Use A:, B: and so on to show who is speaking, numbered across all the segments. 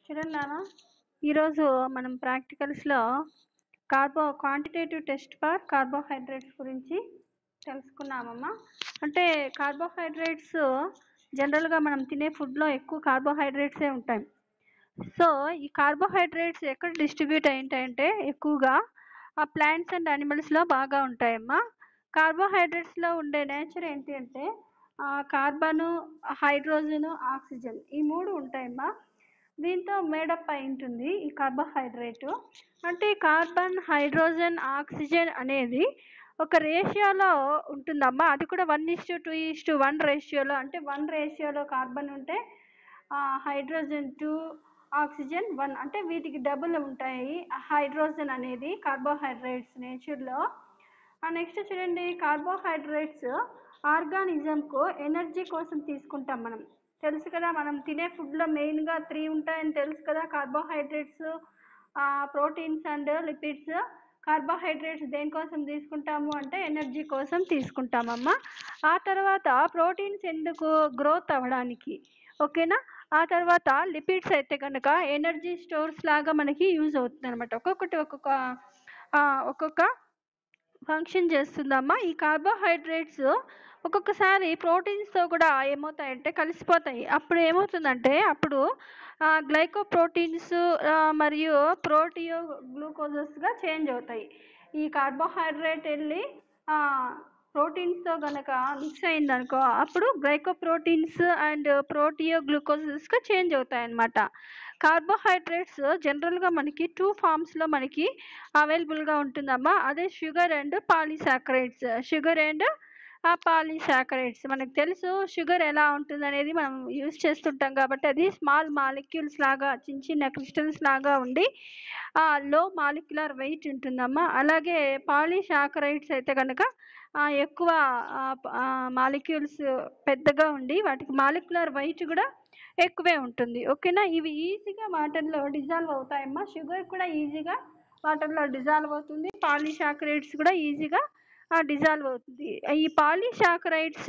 A: చూడండి నాన్న ఈరోజు మనం ప్రాక్టికల్స్లో carbo quantitative test for carbohydrates గురించి తెలుసుకున్నామమ్మా అంటే కార్బోహైడ్రేట్స్ జనరల్గా మనం తినే ఫుడ్లో ఎక్కువ కార్బోహైడ్రేట్సే ఉంటాయి సో ఈ కార్బోహైడ్రేట్స్ ఎక్కడ డిస్ట్రిబ్యూట్ అయి ఉంటాయంటే ఎక్కువగా ఆ ప్లాంట్స్ అండ్ యానిమల్స్లో బాగా ఉంటాయమ్మా కార్బోహైడ్రేట్స్లో ఉండే నేచర్ ఏంటి అంటే కార్బను హైడ్రోజను ఆక్సిజన్ ఈ మూడు ఉంటాయమ్మా దీంతో మేడప్ అయి ఉంటుంది ఈ కార్బోహైడ్రేట్ అంటే ఈ కార్బన్ హైడ్రోజన్ ఆక్సిజన్ అనేది ఒక రేషియోలో ఉంటుందమ్మా అది కూడా one is to two is to one రేషియోలో అంటే వన్ రేషియోలో కార్బన్ ఉంటే హైడ్రోజన్ టూ ఆక్సిజన్ వన్ అంటే వీటికి డబుల్ ఉంటాయి హైడ్రోజన్ అనేది కార్బోహైడ్రేట్స్ నేచర్లో నెక్స్ట్ చూడండి కార్బోహైడ్రేట్స్ ఆర్గానిజంకు ఎనర్జీ కోసం తీసుకుంటాం మనం తెలుసు కదా మనం తినే ఫుడ్లో మెయిన్గా త్రీ ఉంటాయని తెలుసు కదా carbohydrates proteins and lipids carbohydrates దేనికోసం తీసుకుంటాము అంటే ఎనర్జీ కోసం తీసుకుంటామమ్మా ఆ తర్వాత ప్రోటీన్స్ ఎందుకు గ్రోత్ అవ్వడానికి ఓకేనా ఆ తర్వాత లిపిడ్స్ అయితే కనుక ఎనర్జీ స్టోర్స్ లాగా మనకి యూజ్ అవుతుంది అనమాట ఒక్కొక్కటి ఒక్కొక్క ఒక్కొక్క ఫంక్షన్ చేస్తుందమ్మా ఈ కార్బోహైడ్రేట్స్ ఒక్కొక్కసారి ప్రోటీన్స్తో కూడా ఏమవుతాయంటే కలిసిపోతాయి అప్పుడు ఏమవుతుందంటే అప్పుడు గ్లైకోప్రోటీన్స్ మరియు ప్రోటియో గ్లూకోజెస్గా చేంజ్ అవుతాయి ఈ కార్బోహైడ్రేట్ వెళ్ళి ప్రోటీన్స్తో కనుక మిక్స్ అయిందనుకో అప్పుడు గ్లైకోప్రోటీన్స్ అండ్ ప్రోటియో గ్లూకోజెస్గా చేంజ్ అవుతాయి అన్నమాట కార్బోహైడ్రేట్స్ జనరల్గా మనకి టూ ఫామ్స్లో మనకి అవైలబుల్గా ఉంటుందమ్మా అదే sugar and polysaccharides sugar and ఆ పాలీసాకరైడ్స్ మనకు తెలుసు షుగర్ ఎలా ఉంటుంది అనేది మనం యూజ్ చేస్తుంటాం కాబట్టి అది స్మాల్ మాలిక్యూల్స్ లాగా చిన్న చిన్న క్రిస్టల్స్ లాగా ఉండి లో మాలిక్యులర్ వెయిట్ ఉంటుందమ్మా అలాగే పాలీసాకరైడ్స్ అయితే కనుక ఎక్కువ మాలిక్యూల్స్ పెద్దగా ఉండి వాటికి మాలిక్యులర్ వెయిట్ కూడా ఎక్కువే ఉంటుంది ఓకేనా ఇవి ఈజీగా వాటర్లో డిజాల్వ్ అవుతాయమ్మా షుగర్ కూడా ఈజీగా వాటర్లో డిజాల్వ్ అవుతుంది పాలీసాకరైడ్స్ కూడా ఈజీగా డిజాల్వ్ అవుతుంది ఈ పాలీసాకరైడ్స్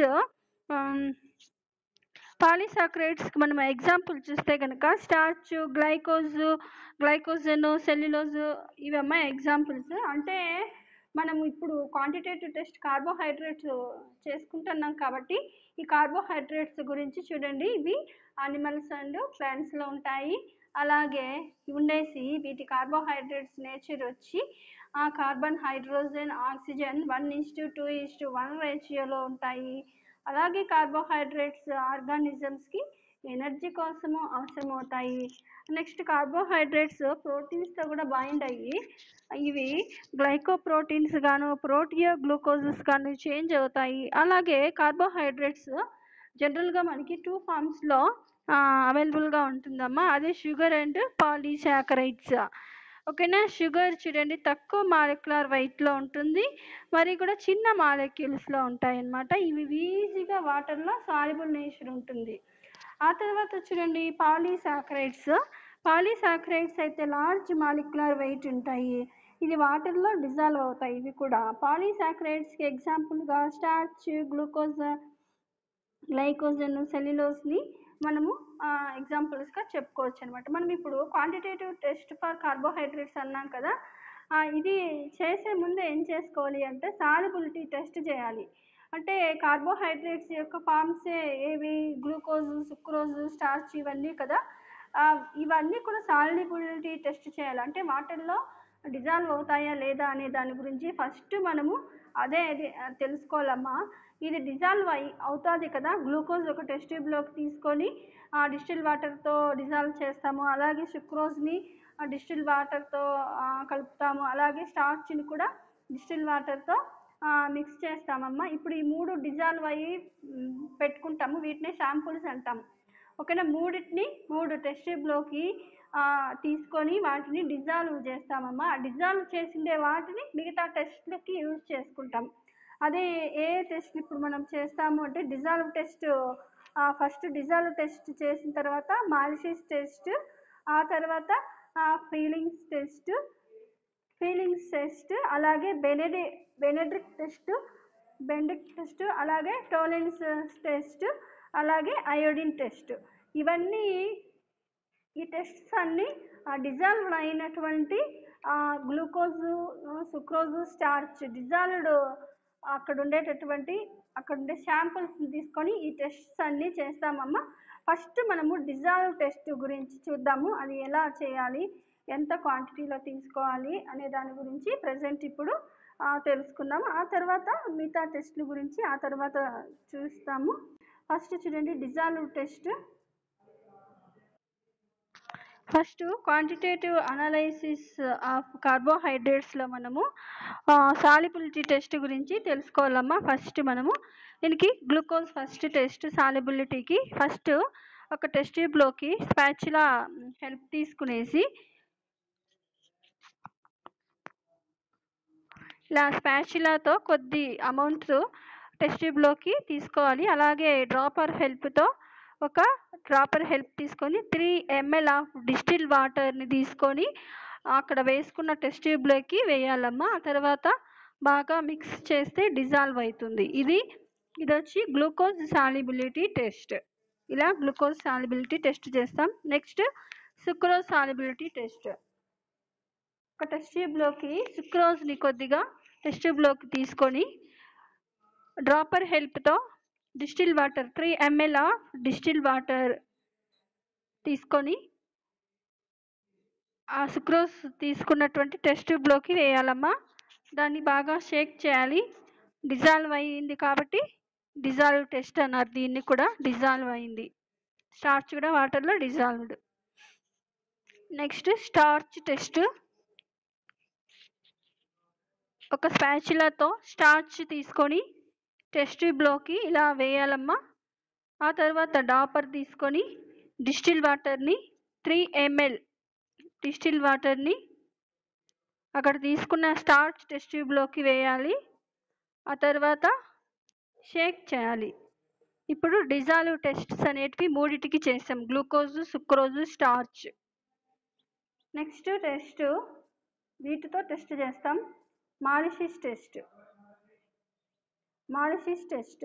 A: పాలీసాకరైడ్స్కి మనం ఎగ్జాంపుల్ చూస్తే కనుక స్టార్చ్ గ్లైకోజ్ గ్లైకోజన్ సెల్యులోజ్ ఇవమ్మా ఎగ్జాంపుల్స్ అంటే మనం ఇప్పుడు క్వాంటిటేటివ్ టెస్ట్ కార్బోహైడ్రేట్స్ చేసుకుంటున్నాం కాబట్టి ఈ కార్బోహైడ్రేట్స్ గురించి చూడండి ఇవి అనిమల్స్ అండ్ ప్లాంట్స్లో ఉంటాయి అలాగే ఉండేసి వీటి కార్బోహైడ్రేట్స్ నేచర్ వచ్చి ఆ carbon hydrogen oxygen one is to two is to one రేషియోలో ఉంటాయి అలాగే కార్బోహైడ్రేట్స్ ఆర్గానిజమ్స్కి ఎనర్జీ కోసము అవసరమవుతాయి నెక్స్ట్ కార్బోహైడ్రేట్స్ ప్రోటీన్స్తో కూడా బైండ్ అయ్యి ఇవి గ్లైకోప్రోటీన్స్ గాను ప్రోటియో గ్లూకోజెస్ గాను చేంజ్ అవుతాయి అలాగే కార్బోహైడ్రేట్స్ జనరల్గా మనకి టూ ఫామ్స్లో అవైలబుల్గా ఉంటుందమ్మా అదే షుగర్ అండ్ పాలీసాకరైడ్స్ ఓకేనా షుగర్ చూడండి తక్కువ మాలిక్యులర్ వెయిట్లో ఉంటుంది మరి కూడా చిన్న మాలిక్యూల్స్లో ఉంటాయి అన్నమాట ఇవి ఈజీగా వాటర్లో సాల్యుబుల్ నేచర్ ఉంటుంది ఆ తర్వాత చూడండి పాలీసాకరైడ్స్ పాలీసాకరైడ్స్ అయితే లార్జ్ మాలిక్యులర్ వెయిట్ ఉంటాయి ఇది వాటర్లో డిజాల్వ్ అవుతాయి ఇవి కూడా పాలీసాకరైడ్స్కి ఎగ్జాంపుల్గా స్టార్చ్ గ్లూకోజ్ గ్లైకోజన్ సెల్యులోస్ని మనము ఎగ్జాంపుల్స్గా చెప్పుకోవచ్చు అనమాట మనం ఇప్పుడు క్వాంటిటేటివ్ టెస్ట్ ఫర్ కార్బోహైడ్రేట్స్ అన్నాం కదా ఇది చేసే ముందు ఏం చేసుకోవాలి అంటే సాల్యుబిలిటీ టెస్ట్ చేయాలి అంటే కార్బోహైడ్రేట్స్ యొక్క ఫామ్సే ఏవి గ్లూకోజ్ సుక్రోజ్ స్టార్చ్ ఇవన్నీ కదా ఇవన్నీ కూడా సాల్యుబిలిటీ టెస్ట్ చేయాలి అంటే వాటర్లో డిజాల్వ్ అవుతాయా లేదా అనే దాని గురించి ఫస్ట్ మనము అదే అది తెలుసుకోవాలమ్మా ఇది డిజాల్వ్ అయి అవుతుంది కదా గ్లూకోజ్ ఒక టెస్ట్ ట్యూబ్లోకి తీసుకొని ఆ డిస్టిల్ వాటర్తో డిజాల్వ్ చేస్తాము అలాగే సుక్రోజ్ని డిస్టిల్ వాటర్తో కలుపుతాము అలాగే స్టార్చ్ని కూడా డిస్టిల్ వాటర్తో మిక్స్ చేస్తామమ్మా ఇప్పుడు ఈ మూడు డిజాల్వ్ అయ్యి పెట్టుకుంటాము వీటిని షాంపూల్స్ అంటాము ఓకేనా మూడింటిని మూడు టెస్ట్ ట్యూబ్లోకి తీసుకొని వాటిని డిజాల్వ్ చేస్తామమ్మా ఆ డిజాల్వ్ చేసిండే వాటిని మిగతా టెస్ట్లకి యూజ్ చేసుకుంటాం అదే ఏ టెస్ట్ ఇప్పుడు మనం చేస్తాము అంటే dissolve test first dissolve test చేసిన తర్వాత మాలిసిస్ టెస్ట్ ఆ తర్వాత ఫీలింగ్స్ టెస్ట్ ఫీలింగ్స్ టెస్ట్ అలాగే బెనెడి బెనెడ్రిక్ టెస్ట్ బెండిక్ టెస్ట్ అలాగే టోలెన్స్ టెస్ట్ అలాగే అయోడిన్ టెస్ట్ ఇవన్నీ ఈ టెస్ట్స్ అన్నీ డిజాల్వ్డ్ అయినటువంటి గ్లూకోజు సుక్రోజు స్టార్చ్ డిజాల్వ్డ్ అక్కడ ఉండేటటువంటి అక్కడ ఉండే శాంపుల్స్ని తీసుకొని ఈ టెస్ట్స్ అన్నీ చేస్తామమ్మా ఫస్ట్ మనము డిజాల్వ్ టెస్ట్ గురించి చూద్దాము అది ఎలా చేయాలి ఎంత క్వాంటిటీలో తీసుకోవాలి అనే దాని గురించి ప్రజెంట్ ఇప్పుడు ఆ, తెలుసుకుందాం ఆ తర్వాత మిగతా టెస్ట్ల గురించి ఆ తర్వాత చూస్తాము ఫస్ట్ చూడండి dissolve test first quantitative analysis of కార్బోహైడ్రేట్స్లో మనము సాలిబిలిటీ టెస్ట్ గురించి తెలుసుకోవాలమ్మా ఫస్ట్ మనము దీనికి గ్లూకోజ్ ఫస్ట్ టెస్ట్ సాలిబిలిటీకి ఫస్ట్ ఒక టెస్ట్ ట్యూబ్లోకి స్పాచులా హెల్ప్ తీసుకునేసి ఇలా స్పాచులాతో కొద్ది అమౌంట్ టెస్ట్ ట్యూబ్లోకి తీసుకోవాలి అలాగే డ్రాపర్ హెల్ప్తో ఒక డ్రాపర్ హెల్ప్ తీసుకొని త్రీ ఎంఎల్ ఆఫ్ డిస్టిల్ వాటర్ని తీసుకొని అక్కడ వేసుకున్న టెస్ట్ ట్యూబ్లోకి వేయాలమ్మా ఆ తర్వాత బాగా మిక్స్ చేస్తే డిజాల్వ్ అవుతుంది ఇది ఇది వచ్చి గ్లూకోజ్ సాలిబిలిటీ టెస్ట్ ఇలా గ్లూకోజ్ సాలిబిలిటీ టెస్ట్ చేస్తాం నెక్స్ట్ సుక్రోజ్ సాలిబిలిటీ టెస్ట్ ఒక టెస్ట్ ట్యూబ్లోకి సుక్రోజ్ని కొద్దిగా టెస్ట్ ట్యూబ్లోకి తీసుకొని డ్రాపర్ హెల్ప్తో distil water three ML of distil water తీసుకొని ఆ సుక్రోజ్ తీసుకున్నటువంటి టెస్ట్ ట్యూబ్లోకి వేయాలమ్మా దాన్ని బాగా షేక్ చేయాలి డిజాల్వ్ అయ్యింది కాబట్టి డిజాల్వ్ టెస్ట్ అన్నారు దీన్ని కూడా డిజాల్వ్ అయింది స్టార్చ్ కూడా వాటర్లో డిజాల్వ్డ్ నెక్స్ట్ స్టార్చ్ టెస్ట్ ఒక స్పాచులాతో స్టార్చ్ తీసుకొని టెస్ట్ ట్యూబ్లోకి ఇలా వేయాలమ్మా ఆ తర్వాత డాపర్ తీసుకొని డిస్టిల్ వాటర్ని త్రీ ఎంఎల్ డిస్టిల్ వాటర్ని అక్కడ తీసుకున్న స్టార్చ్ టెస్ట్ ట్యూబ్లోకి వేయాలి ఆ తర్వాత షేక్ చేయాలి ఇప్పుడు డిజాల్వ్ టెస్ట్స్ అనేటివి మూడిటికి చేసాం glucose sucrose starch next test వీటితో టెస్ట్ చేస్తాం Molisch test Molisch test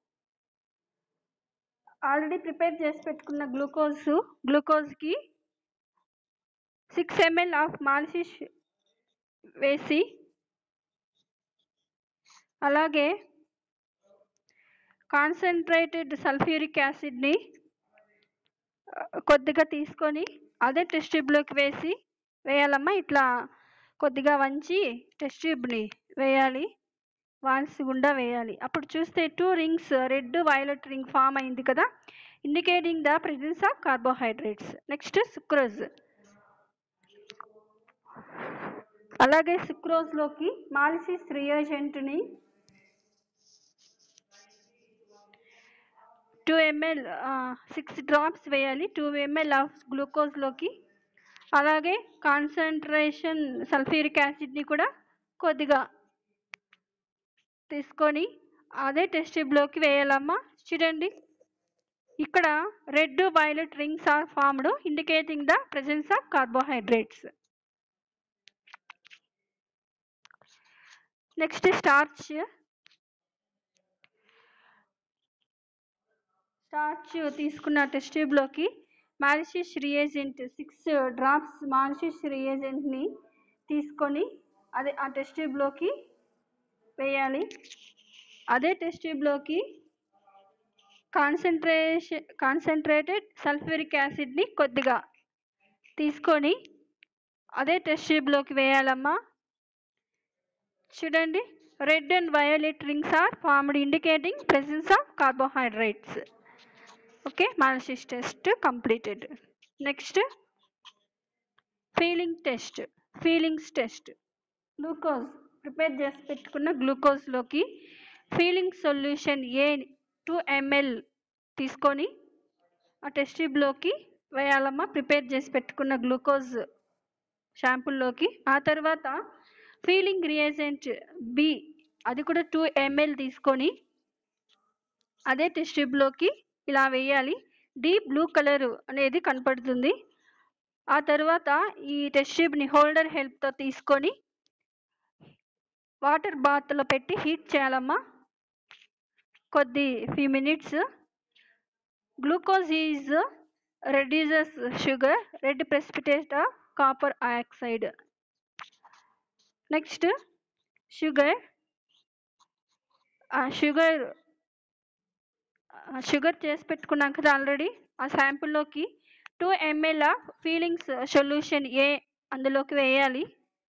A: already prepare చేసి పెట్టుకున్న గ్లూకోజ్ గ్లూకోజ్కి సిక్స్ ఎంఎల్ ఆఫ్ మాలిసిస్ వేసి అలాగే కాన్సన్ట్రేటెడ్ సల్ఫ్యూరిక్ యాసిడ్ని కొద్దిగా తీసుకొని అదే టెస్ట్ ట్యూబ్లోకి వేసి వేయాలమ్మా ఇట్లా కొద్దిగా వంచి టెస్ట్ ట్యూబ్ని వేయాలి వాల్స్ గుండా వేయాలి అప్పుడు చూస్తే two rings red violet ring form అయింది కదా indicating the presence of carbohydrates next sucrose అలాగే సుక్రోజ్లోకి మాలిసిస్ రియోజెంట్ని టూ ఎంఎల్ సిక్స్ డ్రాప్స్ వేయాలి టూ ఎంఎల్ ఆఫ్ గ్లూకోజ్లోకి అలాగే కాన్సన్ట్రేషన్ సల్ఫ్యూరిక్ యాసిడ్ని కూడా కొద్దిగా తీసుకొని అదే టెస్ట్ ట్యూబ్లోకి వేయాలమ్మా చూడండి ఇక్కడ red violet rings are formed indicating the presence of carbohydrates next starch starch తీసుకున్న టెస్ట్ ట్యూబ్లోకి Molisch reagent six drops Molisch రియేజెంట్ని తీసుకొని అదే ఆ టెస్ట్ ట్యూబ్లోకి వేయాలి అదే టెస్ట్ ట్యూబ్లోకి కాన్సన్ట్రేషన్ కాన్సన్ట్రేటెడ్ సల్ఫ్యూరిక్ యాసిడ్ని కొద్దిగా తీసుకొని అదే టెస్ట్ ట్యూబ్లోకి వేయాలమ్మా చూడండి red and violet rings are formed indicating presence of carbohydrates okay Molisch test completed next Fehling test Fehling's test glucose prepare చేసి పెట్టుకున్న గ్లూకోజ్లోకి feeling solution A two ML తీసుకొని ఆ టెస్ట్ ట్యూబ్లోకి వేయాలమ్మా ప్రిపేర్ చేసి పెట్టుకున్న గ్లూకోజ్ షాంపుల్లోకి ఆ తర్వాత ఫీలింగ్ రియేజెంట్ బి అది కూడా టూ ఎంఎల్ తీసుకొని అదే టెస్ట్ ట్యూబ్లోకి ఇలా వేయాలి డీప్ బ్లూ కలర్ అనేది కనపడుతుంది ఆ తర్వాత ఈ టెస్ట్ ట్యూబ్ని హోల్డర్ హెల్ప్తో తీసుకొని వాటర్ బాత్లో పెట్టి హీట్ చేయాలమ్మా కొద్ది few minutes glucose is reduces sugar red precipitate of copper oxide next sugar sugar sugar చేసి పెట్టుకున్నాం కదా ఆల్రెడీ ఆ శాంపుల్లోకి two ML of Fehling's solution A అందులోకి వేయాలి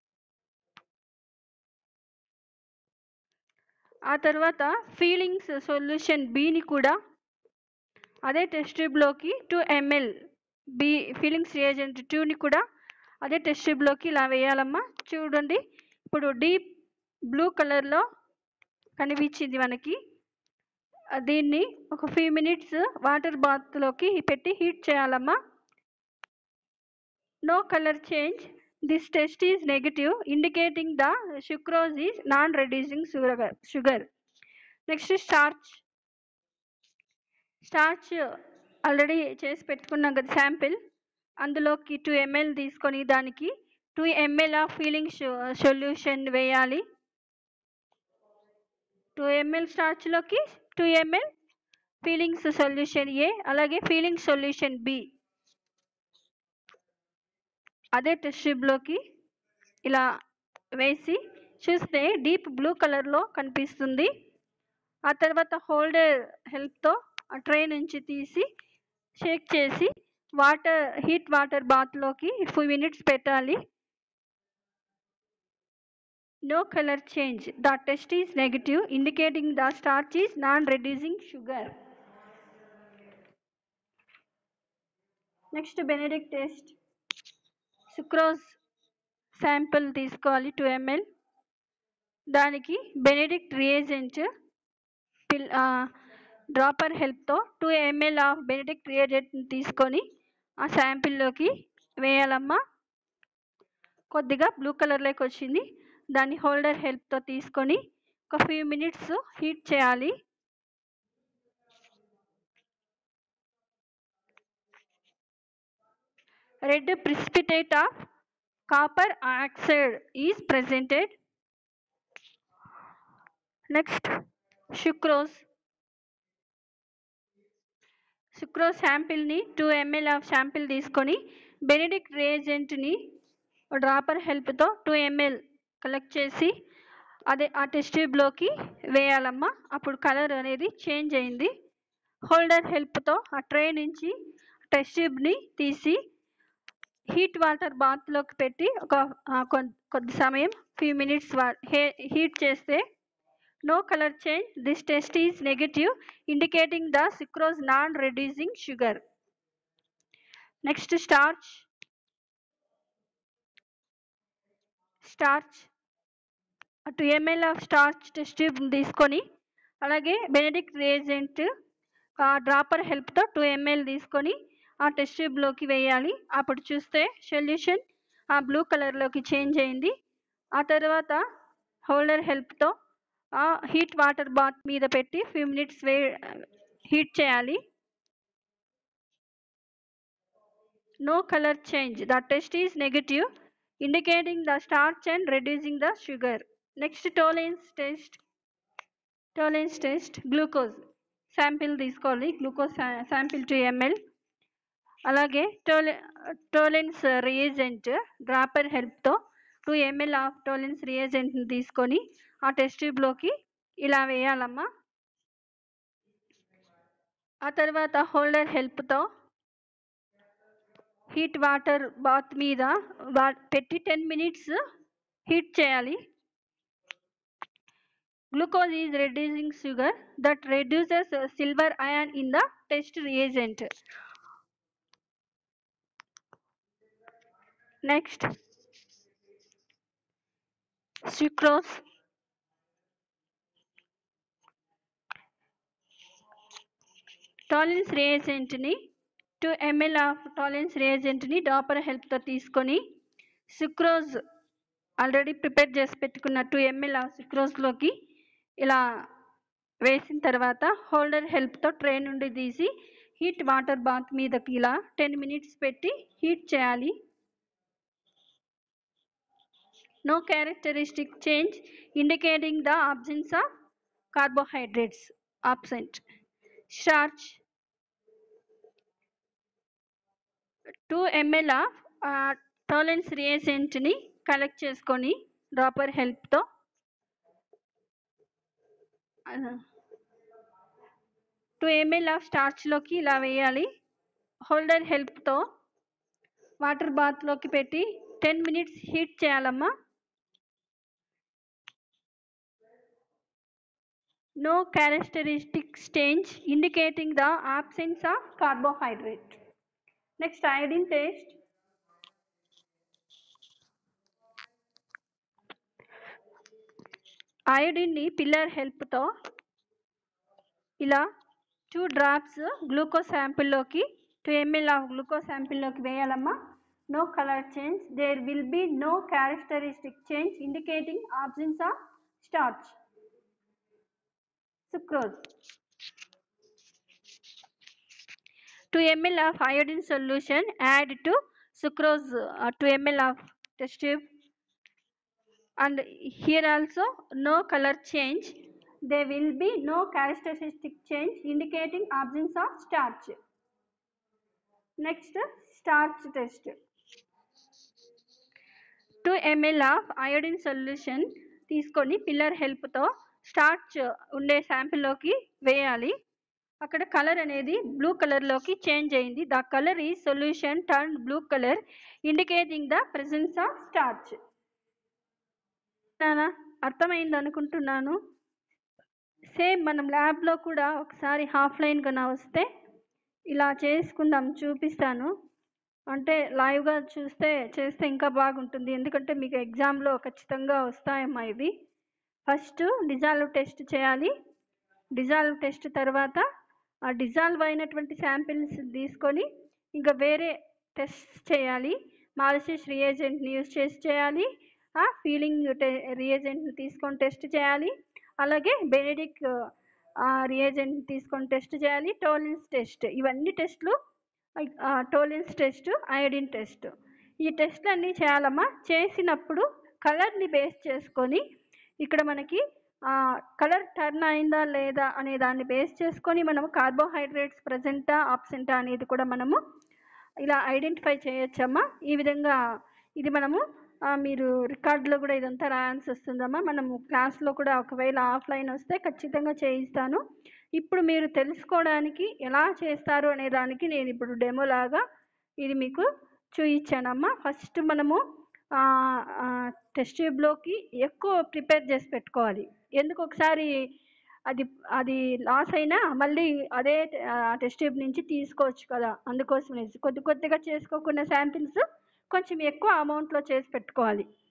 A: ఆ తర్వాత ఫీలింగ్స్ సొల్యూషన్ బిని కూడా అదే టెస్ట్ ట్యూబ్లోకి two ML B Fehling's reagent టూని కూడా అదే టెస్ట్ ట్యూబ్లోకి ఇలా వేయాలమ్మా చూడండి ఇప్పుడు డీప్ బ్లూ కలర్లో కనిపించింది మనకి ఆ దీన్ని ఒక ఫ్యూ మినిట్స్ వాటర్ బాత్లోకి పెట్టి హీట్ చేయాలమ్మా no colour change this test is negative indicating the sucrose is non reducing sugar sugar next starch starch already చేసి పెట్టుకున్నాం కదా శాంపిల్ అందులోకి టూ ఎంఎల్ తీసుకొని దానికి two ML of Fehling solution వేయాలి టూ ఎంఎల్ స్టార్చ్లోకి two ML Fehling's solution A అలాగే Fehling solution B అదే టెస్ట్ ట్యూబ్లోకి ఇలా వేసి చూస్తే డీప్ బ్లూ కలర్లో కనిపిస్తుంది ఆ తర్వాత హోల్డర్ హెల్ప్తో ఆ ట్రే నుంచి తీసి షేక్ చేసి వాటర్ హీట్ వాటర్ బాత్లోకి ఫైవ్ మినిట్స్ పెట్టాలి no color change the test is negative indicating the starch is non reducing sugar next benedict test sucrose sample తీసుకోవాలి టూ ఎంఎల్ దానికి బెనెడిక్ట్ రియేజెంట్ పిల్ dropper హెల్ప్తో two ML of Benedict రియేజెంట్ని తీసుకొని ఆ శాంపిల్లోకి వేయాలమ్మా కొద్దిగా బ్లూ కలర్లోకి వచ్చింది దాన్ని హోల్డర్ హెల్ప్తో తీసుకొని ఒక ఫ్యూ మినిట్స్ హీట్ చేయాలి red precipitate of copper oxide is presented next sucrose sucrose శాంపిల్ని టూ ఎంఎల్ ఆఫ్ శాంపిల్ తీసుకొని బెనెడిక్ట్ రియేజెంట్ని డ్రాపర్ హెల్ప్తో టూ ఎంఎల్ కలెక్ట్ చేసి అదే ఆ టెస్ట్ ట్యూబ్లోకి వేయాలమ్మా అప్పుడు కలర్ అనేది చేంజ్ అయింది హోల్డర్ హెల్ప్తో ఆ ట్రే నుంచి టెస్ట్ ట్యూబ్ని తీసి హీట్ వాటర్ బాత్లోకి పెట్టి ఒక ఆ, కొన్- కొద్ది సమయం ఫ్యూ మినిట్స్ హీట్ చేస్తే no colour change this test is negative indicating the sucrose non reducing sugar next starch starch two ML of starch test tube తీసుకొని అలాగే బెనెడిక్ట్ రియేజెంట్ డ్రాపర్ హెల్ప్తో టూ ఎంఎల్ తీసుకొని ఆ టెస్ట్ ట్యూబ్లోకి వేయాలి అప్పుడు చూస్తే సొల్యూషన్ ఆ బ్లూ కలర్లోకి చేంజ్ అయింది ఆ తర్వాత హోల్డర్ హెల్ప్తో ఆ హీట్ వాటర్ బాత్ మీద పెట్టి ఫ్యూ మినిట్స్ వే హీట్ చేయాలి no color change the test is negative indicating the starch and reducing the sugar next tolerance test tolerance test glucose sample తీసుకోవాలి గ్లూకోజ్ శాంపిల్ టూ ఎంఎల్ అలాగే టోలె Tollens reagent dropper హెల్ప్తో two ML of Tollens రియేజెంట్ని తీసుకొని ఆ test ట్యూబ్లోకి ఇలా వేయాలమ్మా ఆ తర్వాత హోల్డర్ హెల్ప్తో హీట్ వాటర్ బాత్ మీద వా పెట్టి టెన్ మినిట్స్ హీట్ చేయాలి glucose is reducing sugar that reduces silver ion in the test reagent next sucrose Tollens రియేజెంట్ని టూ ఎంఎల్ ఆఫ్ టాలెన్స్ రియేజెంట్ని డాపర్ హెల్ప్తో తీసుకొని సుక్రోజ్ ఆల్రెడీ ప్రిపేర్ చేసి పెట్టుకున్న టూ ఎంఎల్ ఆఫ్ సుక్రోజ్లోకి ఇలా వేసిన తర్వాత హోల్డర్ హెల్ప్తో ట్రే నుండి తీసి హీట్ వాటర్ బాత్ మీదకి ఇలా టెన్ మినిట్స్ పెట్టి హీట్ చేయాలి no characteristic change indicating the absence of carbohydrates absent starch two ML of Tollens రియేజెంట్ని కలెక్ట్ చేసుకొని డ్రాపర్ హెల్ప్తో టూ ఎంఎల్ ఆఫ్ స్టార్చ్లోకి ఇలా వేయాలి హోల్డర్ హెల్ప్తో వాటర్ బాత్లోకి పెట్టి టెన్ మినిట్స్ హీట్ చేయాలమ్మా no characteristics change indicating the absence of carbohydrate. Next, iodine test. ఐడిన్ని పిల్లర్ హెల్ప్తో ఇలా టూ డ్రాప్స్ గ్లూకోజ్ శాంపిల్లోకి టూ ఎంఎల్ ఆఫ్ గ్లూకోజ్ శాంపిల్లోకి వేయాలమ్మా no colour change there will be no characteristic change indicating absence of starch sucrose 2 ml of iodine solution add to sucrose uh, 2 ml of test tube and here also no color change there will be no characteristic change indicating absence of starch next starch test 2 ml of iodine solution తీసుకొని filler హెల్ప్తో starch ఉండే శాంపిల్లోకి వేయాలి అక్కడ colour అనేది blue కలర్లోకి change అయింది the colour ఈ solution turn blue colour indicating the presence of starch అర్థమైంది అనుకుంటున్నాను సేమ్ మనం ల్యాబ్లో కూడా ఒకసారి హాఫ్ లైన్ కన్నా వస్తే ఇలా చేసుకుందాం చూపిస్తాను అంటే లైవ్గా చూస్తే చేస్తే ఇంకా బాగుంటుంది ఎందుకంటే మీకు ఎగ్జామ్లో ఖచ్చితంగా వస్తాయమ్మా ఇవి ఫస్ట్ డిజాల్వ్ టెస్ట్ చేయాలి డిజాల్వ్ టెస్ట్ తర్వాత ఆ డిజాల్వ్ అయినటువంటి శాంపిల్స్ తీసుకొని ఇంకా వేరే టెస్ట్ చేయాలి మాలిసిస్ రియేజెంట్ని యూజ్ చేసి చేయాలి ఆ ఫీలింగ్ టె రియేజెంట్ని తీసుకొని టెస్ట్ చేయాలి అలాగే బెనెడిక్ రియేజెంట్ తీసుకొని టెస్ట్ చేయాలి టోలెన్స్ టెస్ట్ ఇవన్నీ టెస్ట్లు టోలెన్స్ టెస్ట్ ఐడిన్ టెస్ట్ ఈ టెస్ట్లు అన్నీ చేయాలమ్మా చేసినప్పుడు కలర్ని బేస్ చేసుకొని ఇక్కడ మనకి కలర్ టర్న్ అయిందా లేదా అనే దాన్ని బేస్ చేసుకొని మనము కార్బోహైడ్రేట్స్ ప్రజెంటా ఆబ్సెంటా అనేది కూడా మనము ఇలా ఐడెంటిఫై చేయొచ్చమ్మా ఈ విధంగా ఇది మనము మీరు రికార్డులో కూడా ఇదంతా రాయాల్సి వస్తుందమ్మా మనము క్లాస్లో కూడా ఒకవేళ ఆఫ్లైన్ వస్తే ఖచ్చితంగా చేయిస్తాను ఇప్పుడు మీరు తెలుసుకోవడానికి ఎలా చేస్తారు అనే దానికి నేను ఇప్పుడు డెమో లాగా ఇది మీకు చూయించానమ్మా ఫస్ట్ మనము టెస్ట్ ట్యూబ్లోకి ఎక్కువ ప్రిపేర్ చేసి పెట్టుకోవాలి ఎందుకు ఒకసారి అది అది లాస్ అయినా మళ్ళీ అదే టెస్ట్ ట్యూబ్ నుంచి తీసుకోవచ్చు కదా అందుకోసం కొద్ది కొద్దిగా చేసుకోకుండా శాంపిల్స్ కొంచెం ఎక్కువ అమౌంట్లో చేసి పెట్టుకోవాలి